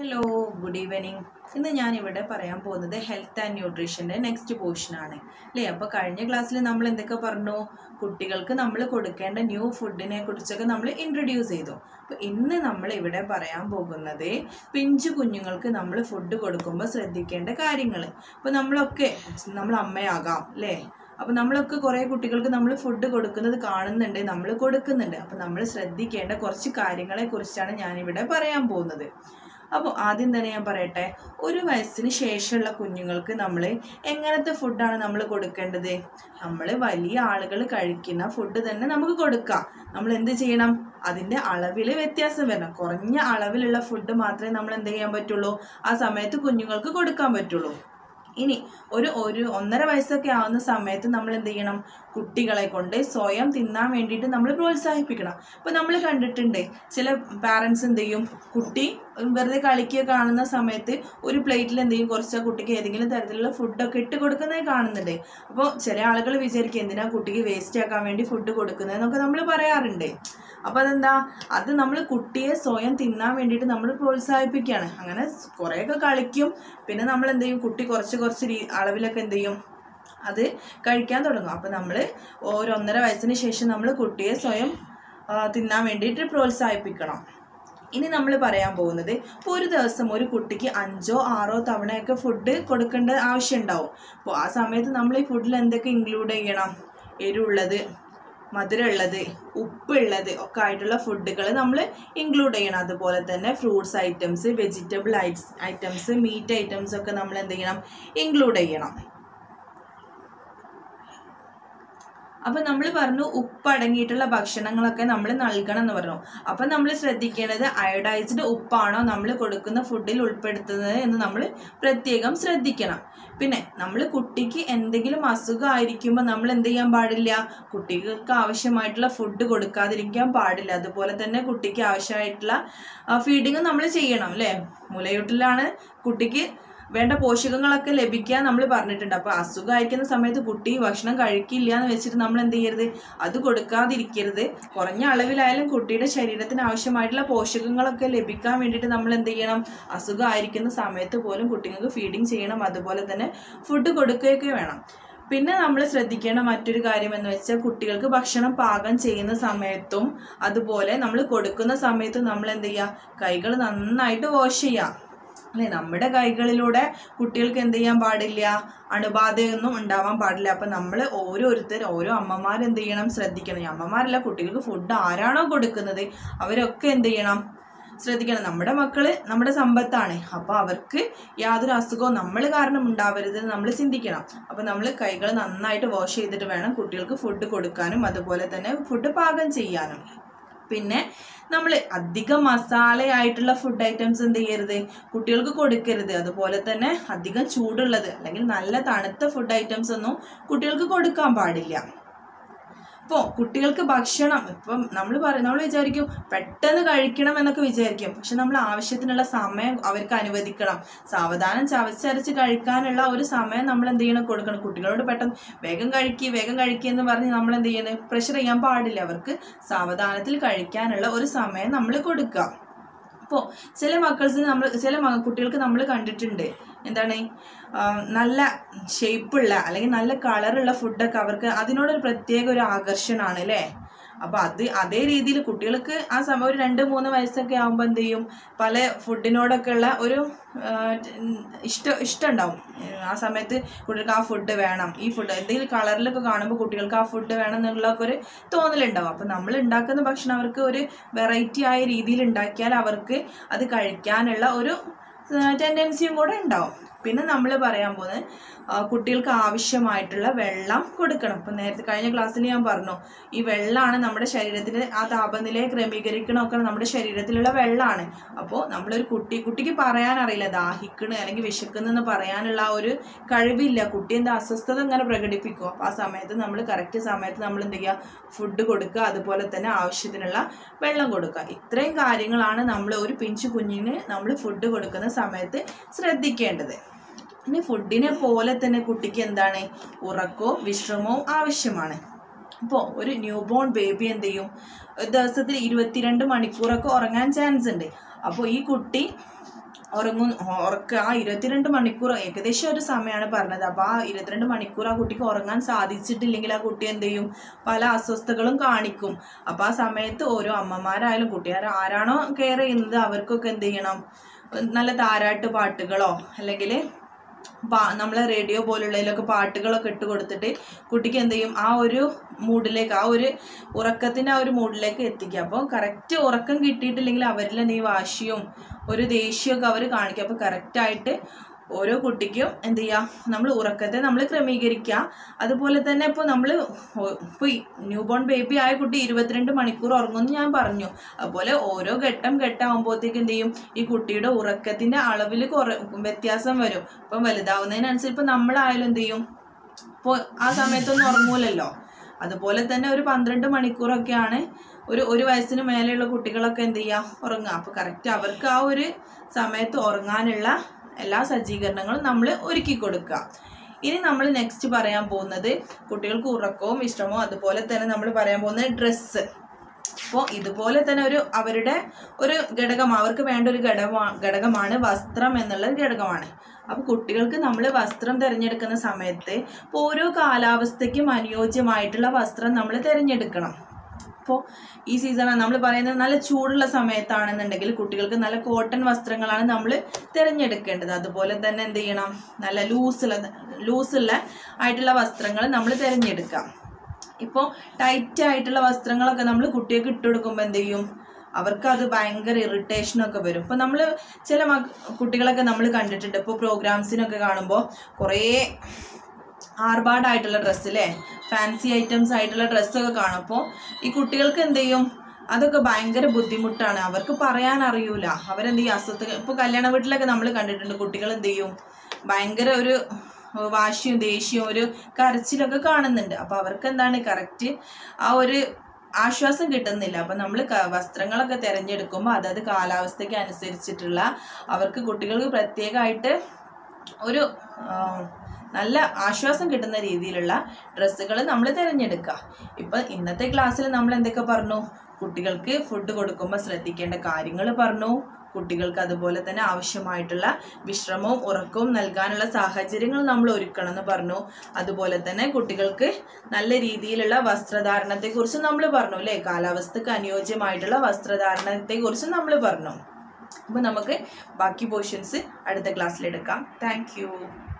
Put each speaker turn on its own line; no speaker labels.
hello good evening ഇന്ന് ഞാൻ ഇവിടെ പറയാൻ പോകുന്നത് ഹെൽത്ത് ആൻഡ് ന്യൂട്രീഷൻ്റെ നെക്സ്റ്റ് പോർഷനാണ് അല്ലേ അപ്പോൾ കഴിഞ്ഞ ക്ലാസ്സിൽ നമ്മൾ എന്തൊക്കെ പറഞ്ഞു കുട്ടികൾക്ക് നമ്മൾ കൊടുക്കേണ്ട ന്യൂ ഫുഡിനെ കുറിച്ചൊക്കെ നമ്മൾ ഇൻട്രൊഡ്യൂസ് ചെയ്തു അപ്പോൾ ഇന്ന് നമ്മൾ ഇവിടെ പറയാൻ പോകുന്നത് പിഞ്ചു കുഞ്ഞുങ്ങൾക്ക് നമ്മൾ ഫുഡ് കൊടുക്കുമ്പോൾ ശ്രദ്ധിക്കേണ്ട കാര്യങ്ങൾ അപ്പോൾ നമ്മളൊക്കെ നമ്മൾ അമ്മയാകാം അല്ലേ അപ്പോൾ നമ്മളൊക്കെ കുറേ കുട്ടികൾക്ക് നമ്മൾ ഫുഡ് കൊടുക്കുന്നത് കാണുന്നുണ്ട് നമ്മൾ കൊടുക്കുന്നുണ്ട് അപ്പോൾ നമ്മൾ ശ്രദ്ധിക്കേണ്ട കുറച്ച് കാര്യങ്ങളെ കുറിച്ചാണ് ഞാനിവിടെ പറയാൻ പോകുന്നത് അപ്പോൾ ആദ്യം തന്നെ ഞാൻ പറയട്ടെ ഒരു വയസ്സിന് ശേഷമുള്ള കുഞ്ഞുങ്ങൾക്ക് നമ്മൾ എങ്ങനത്തെ ഫുഡാണ് നമ്മൾ കൊടുക്കേണ്ടത് നമ്മൾ വലിയ ആളുകൾ കഴിക്കുന്ന ഫുഡ് തന്നെ നമുക്ക് കൊടുക്കാം നമ്മൾ എന്ത് ചെയ്യണം അതിൻ്റെ അളവിൽ വ്യത്യാസം വരണം കുറഞ്ഞ അളവിലുള്ള ഫുഡ് മാത്രമേ നമ്മൾ എന്ത് ചെയ്യാൻ പറ്റുള്ളൂ ആ സമയത്ത് കുഞ്ഞുങ്ങൾക്ക് കൊടുക്കാൻ പറ്റുള്ളൂ ഇനി ഒരു ഒരു ഒന്നര വയസ്സൊക്കെ ആവുന്ന സമയത്ത് നമ്മൾ എന്ത് ചെയ്യണം കുട്ടികളെ കൊണ്ട് സ്വയം തിന്നാൻ വേണ്ടിയിട്ട് നമ്മൾ പ്രോത്സാഹിപ്പിക്കണം അപ്പോൾ നമ്മൾ കണ്ടിട്ടുണ്ട് ചില പാരൻസ് എന്ത് ചെയ്യും കുട്ടി വെറുതെ കളിക്കുക കാണുന്ന സമയത്ത് ഒരു പ്ലേറ്റിൽ എന്ത് ചെയ്യും കുറച്ച് ആ കുട്ടിക്ക് ഏതെങ്കിലും തരത്തിലുള്ള ഫുഡൊക്കെ ഇട്ട് കൊടുക്കുന്നത് കാണുന്നുണ്ട് അപ്പോൾ ചില ആളുകൾ വിചാരിക്കും എന്തിനാ കുട്ടിക്ക് വേസ്റ്റ് ആക്കാൻ വേണ്ടി ഫുഡ് കൊടുക്കുന്നതെന്നൊക്കെ നമ്മൾ പറയാറുണ്ട് അപ്പോൾ അതെന്താ അത് നമ്മൾ കുട്ടിയെ സ്വയം തിന്നാൻ വേണ്ടിയിട്ട് നമ്മൾ പ്രോത്സാഹിപ്പിക്കുകയാണ് അങ്ങനെ കുറേയൊക്കെ കളിക്കും പിന്നെ നമ്മൾ എന്ത് ചെയ്യും കുട്ടി കുറച്ച് കുറച്ച് രീ അളവിലൊക്കെ എന്ത് ചെയ്യും അത് കഴിക്കാൻ തുടങ്ങും അപ്പോൾ നമ്മൾ ഒരു ഒന്നര വയസ്സിന് ശേഷം നമ്മൾ കുട്ടിയെ സ്വയം ആ, തിന്നാൻ വേണ്ടിയിട്ട് പ്രോത്സാഹിപ്പിക്കണം ഇനി നമ്മൾ പറയാൻ പോകുന്നത് ഇപ്പോൾ ഒരു ദിവസം ഒരു കുട്ടിക്ക് അഞ്ചോ ആറോ തവണയൊക്കെ ഫുഡ് കൊടുക്കേണ്ട ആവശ്യം ഉണ്ടാവും അപ്പോൾ ആ സമയത്ത് നമ്മൾ ഈ ഫുഡിൽ എന്തൊക്കെ ഇൻക്ലൂഡ് ചെയ്യണം എരിവുള്ളത് മധുരമുള്ളത് ഉപ്പുള്ളത് ഒക്കെ ആയിട്ടുള്ള ഫുഡുകൾ നമ്മൾ ഇൻക്ലൂഡ് ചെയ്യണം അതുപോലെ തന്നെ fruits items vegetable items meat items ഒക്കെ നമ്മൾ എന്ത് ചെയ്യണം ഇൻക്ലൂഡ് ചെയ്യണം അപ്പൊ നമ്മൾ പറഞ്ഞു ഉപ്പ് അടങ്ങിയിട്ടുള്ള ഭക്ഷണങ്ങളൊക്കെ നമ്മൾ നൽകണം എന്ന് പറഞ്ഞു അപ്പൊ നമ്മൾ ശ്രദ്ധിക്കേണ്ടത് അയോഡൈസ്ഡ് ഉപ്പാണോ നമ്മൾ കൊടുക്കുന്ന ഫുഡിൽ ഉൾപ്പെടുത്തുന്നത് എന്ന് നമ്മൾ പ്രത്യേകം ശ്രദ്ധിക്കണം പിന്നെ നമ്മൾ കുട്ടിക്ക് എന്തെങ്കിലും അസുഖമായിരിക്കുമ്പോൾ നമ്മൾ എന്ത് ചെയ്യാൻ പാടില്ല കുട്ടികൾക്ക് ആവശ്യമായിട്ടുള്ള ഫുഡ് കൊടുക്കാതിരിക്കാൻ പാടില്ല അതുപോലെ തന്നെ കുട്ടിക്ക് ആവശ്യമായിട്ടുള്ള ഫീഡിങ് നമ്മൾ ചെയ്യണം അല്ലേ മുലയൂട്ടിലാണ് കുട്ടിക്ക് വേണ്ട പോഷകങ്ങളൊക്കെ ലഭിക്കാൻ നമ്മൾ പറഞ്ഞിട്ടുണ്ട് അപ്പോൾ അസുഖമായിരിക്കുന്ന സമയത്ത് കുട്ടി ഭക്ഷണം കഴിക്കില്ല എന്ന് വെച്ചിട്ട് നമ്മൾ എന്ത് ചെയ്യരുത് അത് കൊടുക്കാതിരിക്കരുത് കുറഞ്ഞ അളവിലായാലും കുട്ടിയുടെ ശരീരത്തിന് ആവശ്യമായിട്ടുള്ള പോഷകങ്ങളൊക്കെ ലഭിക്കാൻ വേണ്ടിയിട്ട് നമ്മൾ എന്ത് ചെയ്യണം അസുഖമായിരിക്കുന്ന സമയത്ത് പോലും കുട്ടികൾക്ക് ഫീഡിങ് ചെയ്യണം അതുപോലെ തന്നെ ഫുഡ് കൊടുക്കുകയൊക്കെ വേണം പിന്നെ നമ്മൾ ശ്രദ്ധിക്കേണ്ട മറ്റൊരു കാര്യം എന്ന് വെച്ചാൽ കുട്ടികൾക്ക് ഭക്ഷണം പാകം ചെയ്യുന്ന സമയത്തും അതുപോലെ നമ്മൾ കൊടുക്കുന്ന സമയത്തും നമ്മൾ എന്ത് ചെയ്യുക കൈകൾ നന്നായിട്ട് വാഷ് ചെയ്യുക അല്ലെ നമ്മുടെ കൈകളിലൂടെ കുട്ടികൾക്ക് എന്ത് ചെയ്യാൻ പാടില്ല അണുബാധയൊന്നും ഉണ്ടാവാൻ പാടില്ല അപ്പം നമ്മൾ ഓരോരുത്തർ ഓരോ അമ്മമാർ എന്ത് ചെയ്യണം ശ്രദ്ധിക്കണം ഈ അമ്മമാരല്ല കുട്ടികൾക്ക് ഫുഡ് ആരാണോ കൊടുക്കുന്നത് അവരൊക്കെ എന്ത് ചെയ്യണം ശ്രദ്ധിക്കണം നമ്മുടെ മക്കള് നമ്മുടെ സമ്പത്താണ് അപ്പോൾ അവർക്ക് യാതൊരു അസുഖവും നമ്മൾ കാരണം ഉണ്ടാവരുത് എന്ന് നമ്മൾ ചിന്തിക്കണം അപ്പോൾ നമ്മൾ കൈകൾ നന്നായിട്ട് വാഷ് ചെയ്തിട്ട് വേണം കുട്ടികൾക്ക് ഫുഡ് കൊടുക്കാനും അതുപോലെ തന്നെ ഫുഡ് പാകം ചെയ്യാനും പിന്നെ നമ്മൾ അധികം മസാലയായിട്ടുള്ള ഫുഡ് ഐറ്റംസ് എന്ത് ചെയ്യരുത് കുട്ടികൾക്ക് കൊടുക്കരുത് അതുപോലെ തന്നെ അധികം ചൂടുള്ളത് അല്ലെങ്കിൽ നല്ല തണുത്ത ഫുഡ് ഐറ്റംസ് ഒന്നും കുട്ടികൾക്ക് കൊടുക്കാൻ പാടില്ല ഇപ്പോൾ കുട്ടികൾക്ക് ഭക്ഷണം ഇപ്പം നമ്മൾ പറയും നമ്മൾ വിചാരിക്കും പെട്ടെന്ന് കഴിക്കണം എന്നൊക്കെ വിചാരിക്കും പക്ഷെ നമ്മൾ ആവശ്യത്തിനുള്ള സമയം അവർക്ക് അനുവദിക്കണം സാവധാനം ചവച്ചരച്ച് കഴിക്കാനുള്ള ഒരു സമയം നമ്മൾ എന്ത് ചെയ്യണം കൊടുക്കണം കുട്ടികളോട് പെട്ടെന്ന് വേഗം കഴിക്കുക വേഗം കഴിക്കുക എന്ന് പറഞ്ഞ് നമ്മൾ എന്ത് ചെയ്യണം പ്രഷർ ചെയ്യാൻ പാടില്ല അവർക്ക് സാവധാനത്തിൽ കഴിക്കാനുള്ള ഒരു സമയം നമ്മൾ കൊടുക്കുക അപ്പോൾ ചില മക്കൾസിന് നമ്മൾ ചില മ- കുട്ടികൾക്ക് നമ്മൾ കണ്ടിട്ടുണ്ട് എന്താണ് ആ, നല്ല ഷേപ്പുള്ള അല്ലെങ്കിൽ നല്ല കളറുള്ള ഫുഡൊക്കെ അവർക്ക് അതിനോടൊരു പ്രത്യേക ഒരു ആകർഷണമാണ് അല്ലേ അപ്പോൾ അത് അതേ രീതിയിൽ കുട്ടികൾക്ക് ആ സമയം ഒരു രണ്ട് മൂന്ന് വയസ്സൊക്കെ ആകുമ്പോൾ എന്ത് ചെയ്യും പല ഫുഡിനോടൊക്കെ ഉള്ള ഒരു ആ, ഇഷ്ടം ഇഷ്ടം ഉണ്ടാവും ആ സമയത്ത് കുട്ടികൾക്ക് ആ ഫുഡ് വേണം ഈ ഫുഡ് എന്തെങ്കിലും കളറിലൊക്കെ കാണുമ്പോൾ കുട്ടികൾക്ക് ആ ഫുഡ് വേണം എന്നുള്ളൊക്കെ ഒരു തോന്നലുണ്ടാവും അപ്പോൾ നമ്മൾ ഉണ്ടാക്കുന്ന ഭക്ഷണം അവർക്ക് ഒരു വെറൈറ്റി ആയ രീതിയിൽ ഉണ്ടാക്കിയാൽ അവർക്ക് അത് കഴിക്കാനുള്ള ഒരു ടെൻഡൻസിയും കൂടെ ഉണ്ടാവും പിന്നെ നമ്മൾ പറയാൻ പോകുന്നത് ആ, കുട്ടികൾക്ക് ആവശ്യമായിട്ടുള്ള വെള്ളം കൊടുക്കണം ഇപ്പം നേരത്തെ കഴിഞ്ഞ ക്ലാസ്സിൽ ഞാൻ പറഞ്ഞു ഈ വെള്ളമാണ് നമ്മുടെ ശരീരത്തിൽ ആ താപനിലയെ ക്രമീകരിക്കണമൊക്കെ നമ്മുടെ ശരീരത്തിലുള്ള വെള്ളമാണ് അപ്പോൾ നമ്മളൊരു കുട്ടി കുട്ടിക്ക് പറയാൻ അറിയില്ല ദാഹിക്കണ് അല്ലെങ്കിൽ വിശക്കുന്നെന്ന് പറയാനുള്ള ആ ഒരു കഴിവില്ല കുട്ടി എന്താ അസ്വസ്ഥത ഇങ്ങനെ പ്രകടിപ്പിക്കും അപ്പോൾ ആ സമയത്ത് നമ്മൾ കറക്റ്റ് സമയത്ത് നമ്മൾ എന്ത് ചെയ്യുക ഫുഡ് കൊടുക്കുക അതുപോലെ തന്നെ ആവശ്യത്തിനുള്ള വെള്ളം കൊടുക്കുക ഇത്രയും കാര്യങ്ങളാണ് നമ്മൾ ഒരു പിഞ്ചു കുഞ്ഞിന് നമ്മൾ ഫുഡ് കൊടുക്കുന്ന സമയത്ത് ശ്രദ്ധിക്കേണ്ടത് ഇനി ഫുഡിനെ പോലെ തന്നെ കുട്ടിക്ക് എന്താണ് ഉറക്കവും വിശ്രമവും ആവശ്യമാണ് ഇപ്പോൾ ഒരു ന്യൂ ബോൺ ബേബി എന്ത് ചെയ്യും ഒരു ദിവസത്തിൽ ഇരുപത്തിരണ്ട് മണിക്കൂറൊക്കെ ഉറങ്ങാൻ ചാൻസ് ഉണ്ട് അപ്പോൾ ഈ കുട്ടി ഉറങ്ങും ഉറക്ക ആ ഇരുപത്തിരണ്ട് മണിക്കൂർ ഏകദേശം ഒരു സമയമാണ് പറഞ്ഞത് അപ്പോൾ ആ ഇരുപത്തിരണ്ട് മണിക്കൂർ ആ കുട്ടിക്ക് ഉറങ്ങാൻ സാധിച്ചിട്ടില്ലെങ്കിൽ ആ കുട്ടി എന്ത് ചെയ്യും പല അസ്വസ്ഥതകളും കാണിക്കും അപ്പോൾ ആ സമയത്ത് ഓരോ അമ്മമാരായാലും കുട്ടികാർ ആരാണോ കെയർ ചെയ്യുന്നത് അവർക്കൊക്കെ എന്ത് ചെയ്യണം നല്ല താരാട്ട് പാട്ടുകളോ അല്ലെങ്കിൽ പാ നമ്മളെ റേഡിയോ പോലുള്ളതിലൊക്കെ പാട്ടുകളൊക്കെ ഇട്ട് കൊടുത്തിട്ട് കുട്ടിക്ക് എന്ത് ചെയ്യും ആ ഒരു മൂഡിലേക്ക് ആ ഒരു ഉറക്കത്തിൻ്റെ ആ ഒരു മൂഡിലേക്ക് എത്തിക്കുക അപ്പോൾ കറക്റ്റ് ഉറക്കം കിട്ടിയിട്ടില്ലെങ്കിൽ അവരിൽ നീ വാശിയും ഒരു ദേഷ്യമൊക്കെ അവർ കാണിക്കും അപ്പോൾ കറക്റ്റായിട്ട് ഓരോ കുട്ടിക്കും എന്ത് ചെയ്യുക നമ്മൾ ഉറക്കത്തെ നമ്മൾ ക്രമീകരിക്കുക അതുപോലെ തന്നെ ഇപ്പോൾ നമ്മൾ ഇപ്പോൾ ന്യൂ ബോൺ ബേബി ആയ കുട്ടി ഇരുപത്തിരണ്ട് മണിക്കൂർ ഉറങ്ങുമെന്ന് ഞാൻ പറഞ്ഞു അതുപോലെ ഓരോ ഘട്ടം ഘട്ടമാകുമ്പോഴത്തേക്ക് എന്ത് ചെയ്യും ഈ കുട്ടിയുടെ ഉറക്കത്തിൻ്റെ അളവിൽ കുറ വ്യത്യാസം വരും ഇപ്പം വലുതാവുന്നതിനനുസരിച്ച് ഇപ്പം നമ്മളായാലും എന്ത് ചെയ്യും ഇപ്പോൾ ആ സമയത്തൊന്നും ഉറങ്ങൂലല്ലോ അതുപോലെ തന്നെ ഒരു പന്ത്രണ്ട് മണിക്കൂറൊക്കെയാണ് ഒരു ഒരു വയസ്സിന് മേലെയുള്ള കുട്ടികളൊക്കെ എന്ത് ചെയ്യുക ഉറങ്ങുക അപ്പോൾ കറക്റ്റ് അവർക്ക് ആ ഒരു സമയത്ത് ഉറങ്ങാനുള്ള എല്ലാ സജ്ജീകരണങ്ങളും നമ്മൾ ഒരുക്കി കൊടുക്കുക ഇനി നമ്മൾ നെക്സ്റ്റ് പറയാൻ പോകുന്നത് കുട്ടികൾക്ക് ഉറക്കവും ഇഷ്ടമോ അതുപോലെ തന്നെ നമ്മൾ പറയാൻ പോകുന്നത് ഡ്രസ്സ് അപ്പോൾ ഇതുപോലെ തന്നെ ഒരു അവരുടെ ഒരു ഘടകം അവർക്ക് വേണ്ട ഒരു ഘടകമാ ഘടകമാണ് വസ്ത്രം എന്നുള്ള ഘടകമാണ് അപ്പോൾ കുട്ടികൾക്ക് നമ്മൾ വസ്ത്രം തിരഞ്ഞെടുക്കുന്ന സമയത്ത് ഇപ്പോൾ ഓരോ കാലാവസ്ഥയ്ക്കും അനുയോജ്യമായിട്ടുള്ള വസ്ത്രം നമ്മൾ തിരഞ്ഞെടുക്കണം ഇപ്പോൾ ഈ സീസണാണ് നമ്മൾ പറയുന്നത് നല്ല ചൂടുള്ള സമയത്താണെന്നുണ്ടെങ്കിൽ കുട്ടികൾക്ക് നല്ല കോട്ടൺ വസ്ത്രങ്ങളാണ് നമ്മൾ തിരഞ്ഞെടുക്കേണ്ടത് അതുപോലെ തന്നെ എന്ത് ചെയ്യണം നല്ല ലൂസുള്ള ലൂസുള്ള ആയിട്ടുള്ള വസ്ത്രങ്ങൾ നമ്മൾ തിരഞ്ഞെടുക്കാം ഇപ്പോൾ ടൈറ്റ് ആയിട്ടുള്ള വസ്ത്രങ്ങളൊക്കെ നമ്മൾ കുട്ടികൾക്ക് ഇട്ട് കൊടുക്കുമ്പോൾ എന്ത് ചെയ്യും അവർക്ക് അത് ഭയങ്കര ഇറിറ്റേഷനൊക്കെ വരും ഇപ്പോൾ നമ്മൾ ചില മക കുട്ടികളൊക്കെ നമ്മൾ കണ്ടിട്ടുണ്ട് ഇപ്പോൾ പ്രോഗ്രാംസിനൊക്കെ കാണുമ്പോൾ കുറേ ആർഭാടായിട്ടുള്ള ഡ്രസ്സ് അല്ലേ ഫാൻസി ഐറ്റംസ് ആയിട്ടുള്ള ഡ്രസ്സൊക്കെ കാണും അപ്പോൾ ഈ കുട്ടികൾക്ക് എന്ത് ചെയ്യും അതൊക്കെ ഭയങ്കര ബുദ്ധിമുട്ടാണ് അവർക്ക് പറയാൻ അറിയൂല അവരെന്ത് ചെയ്യും അസ്വസ്ഥ ഇപ്പോൾ കല്യാണ വീട്ടിലൊക്കെ നമ്മൾ കണ്ടിട്ടുണ്ട് കുട്ടികൾ എന്ത് ചെയ്യും ഭയങ്കര ഒരു വാശിയും ദേഷ്യവും ഒരു കരച്ചിലൊക്കെ കാണുന്നുണ്ട് അപ്പോൾ അവർക്ക് എന്താണ് കറക്റ്റ് ആ ഒരു ആശ്വാസം കിട്ടുന്നില്ല അപ്പം നമ്മൾ വസ്ത്രങ്ങളൊക്കെ തിരഞ്ഞെടുക്കുമ്പോൾ അതത് കാലാവസ്ഥയ്ക്ക് അനുസരിച്ചിട്ടുള്ള അവർക്ക് കുട്ടികൾക്ക് പ്രത്യേകമായിട്ട് ഒരു ആ, നല്ല ആശ്വാസം കിട്ടുന്ന രീതിയിലുള്ള ഡ്രസ്സുകൾ നമ്മൾ തിരഞ്ഞെടുക്കുക ഇപ്പം ഇന്നത്തെ ക്ലാസ്സിൽ നമ്മൾ എന്തൊക്കെ പറഞ്ഞു കുട്ടികൾക്ക് ഫുഡ് കൊടുക്കുമ്പോൾ ശ്രദ്ധിക്കേണ്ട കാര്യങ്ങൾ പറഞ്ഞു കുട്ടികൾക്ക് അതുപോലെ തന്നെ ആവശ്യമായിട്ടുള്ള വിശ്രമവും ഉറക്കവും നൽകാനുള്ള സാഹചര്യങ്ങൾ നമ്മൾ ഒരുക്കണം എന്ന് പറഞ്ഞു അതുപോലെ തന്നെ കുട്ടികൾക്ക് നല്ല രീതിയിലുള്ള വസ്ത്രധാരണത്തെക്കുറിച്ച് നമ്മൾ പറഞ്ഞു അല്ലേ കാലാവസ്ഥക്ക് അനുയോജ്യമായിട്ടുള്ള വസ്ത്രധാരണത്തെക്കുറിച്ച് നമ്മൾ പറഞ്ഞു അപ്പോൾ നമുക്ക് ബാക്കി പോർഷൻസ് അടുത്ത ക്ലാസ്സിലെടുക്കാം താങ്ക് യു